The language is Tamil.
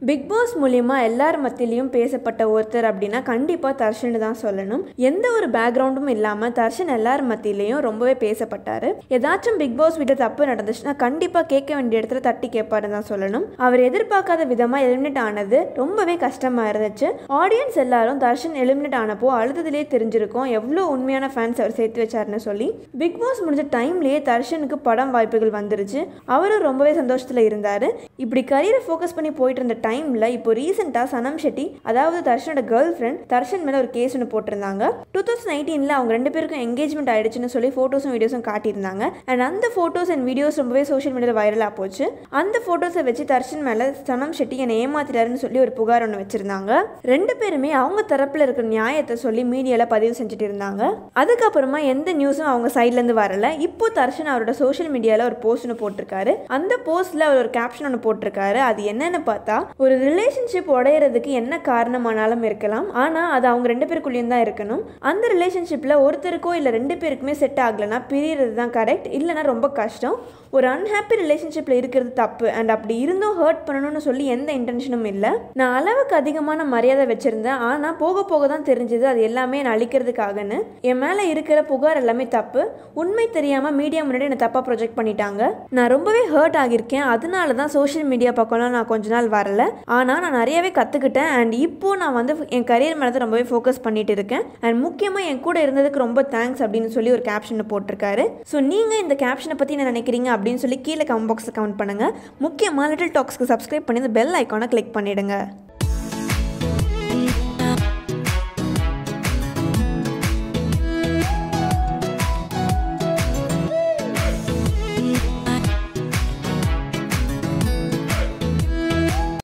பிக் பாஸ் மூலியமா எல்லார் மத்தியிலையும் பேசப்பட்ட ஒருத்தர் அப்படின்னா கண்டிப்பாக தர்ஷன் தான் சொல்லணும் எந்த ஒரு பேக்ரவுண்டும் இல்லாமல் தர்ஷன் எல்லார் மத்தியிலையும் ரொம்பவே பேசப்பட்டார் ஏதாச்சும் பிக் பாஸ் வீட்டில் தப்பு நடந்துச்சுன்னா கண்டிப்பாக கேட்க வேண்டிய இடத்துல தட்டி கேட்பாருன்னு தான் சொல்லணும் அவர் எதிர்பார்க்காத விதமாக எலிமினேட் ஆனது ரொம்பவே கஷ்டமாக இருந்துச்சு ஆடியன்ஸ் எல்லாரும் தர்ஷன் எலிமினேட் ஆனப்போ அழுதுலேயே தெரிஞ்சிருக்கும் எவ்வளோ உண்மையான ஃபேன்ஸ் அவர் சேர்த்து வச்சாருன்னு சொல்லி பிக் பாஸ் முடிஞ்ச டைம்லேயே தர்ஷனுக்கு படம் வாய்ப்புகள் வந்துருச்சு அவரும் ரொம்பவே சந்தோஷத்தில் இருந்தார் இப்படி கரியரை ஃபோக்கஸ் பண்ணி போயிட்டு இருந்த டைமில் இப்போ ரீசெண்டாக சனம் ஷெட்டி அதாவது தர்ஷனோட கேர்ள் ஃப்ரெண்ட் தர்ஷன் மேலே ஒரு கேஸ் ஒன்று போட்டிருந்தாங்க டூ தௌசண்ட் நைன்டீனில் அவங்க ரெண்டு பேருக்கும் எங்கேஜ்மெண்ட் ஆயிடுச்சுன்னு சொல்லி ஃபோட்டோஸும் வீடியோஸும் காட்டியிருந்தாங்க அண்ட் அந்த ஃபோட்டோஸ் அண்ட் வீடியோஸ் ரொம்பவே சோஷியல் மீடியாவில் வைரலாக போச்சு அந்த ஃபோட்டோஸை வச்சு தர்ஷன் மேலே சனம் ஷெட்டி என்னை ஏமாத்திட்டாருன்னு சொல்லி ஒரு புகார் ஒன்று வச்சிருந்தாங்க ரெண்டு பேருமே அவங்க தரப்பில் இருக்கிற நியாயத்தை சொல்லி மீடியாவில் பதிவு செஞ்சுட்டு இருந்தாங்க அதுக்கப்புறமா எந்த நியூஸும் அவங்க சைட்லேருந்து வரல இப்போ தர்ஷன் அவரோட சோஷியல் மீடியாவில் ஒரு போஸ்ட் ஒன்று போட்டிருக்காரு அந்த போஸ்ட்டில் அவர் ஒரு கேப்ஷன் ஒன்று போட்டிருக்காரு அது என்னன்னு பார்த்தா ஒரு ரிலேஷன்ஷிப் உடையிறதுக்கு என்ன காரணமானாலும் இருக்கலாம் ஆனால் அது அவங்க ரெண்டு பேருக்குள்ளேயும் தான் இருக்கணும் அந்த ரிலேஷன்ஷிப்பில் ஒருத்தருக்கோ இல்லை ரெண்டு பேருக்குமே செட் ஆகலைன்னா பிரியறது தான் கரெக்ட் இல்லைன்னா ரொம்ப கஷ்டம் ஒரு அன்ஹாப்பி ரிலேஷன்ஷிப்பில் இருக்கிறது தப்பு அண்ட் அப்படி இருந்தும் ஹர்ட் பண்ணணும்னு சொல்லி எந்த இன்டென்ஷனும் இல்லை நான் அளவுக்கு அதிகமான மரியாதை வச்சுருந்தேன் ஆனால் போக போக தான் தெரிஞ்சது அது எல்லாமே நான் அழிக்கிறதுக்காகன்னு என் மேலே இருக்கிற புகார் எல்லாமே தப்பு உண்மை தெரியாமல் மீடியா முன்னாடி என்னை தப்பாக ப்ரொஜெக்ட் பண்ணிட்டாங்க நான் ரொம்பவே ஹர்ட் ஆகியிருக்கேன் அதனால தான் சோஷியல் மீடியா பக்கம்லாம் நான் கொஞ்ச நாள் வரல ஆனால் நான் நிறையவே கற்றுக்கிட்டேன் அண்ட் இப்போ நான் வந்து என் கரியர் மேலே தான் ரொம்பவே ஃபோக்கஸ் பண்ணிட்டு இருக்கேன் அண்ட் முக்கியமாக என் கூட இருந்ததுக்கு ரொம்ப தேங்க்ஸ் அப்படின்னு சொல்லி ஒரு கேப்ஷனை போட்டிருக்காரு ஸோ நீங்கள் இந்த கேப்ஷனை பற்றி என்ன நினைக்கிறீங்க அப்படின்னு சொல்லி கீழே கமெண்ட் பாக்ஸில் கமெண்ட் பண்ணுங்கள் முக்கியமாக லிட்டில் டாக்ஸ்க்கு சப்ஸ்கிரைப் பண்ணி இந்த பெல் ஐக்கானை கிளிக் பண்ணிவிடுங்க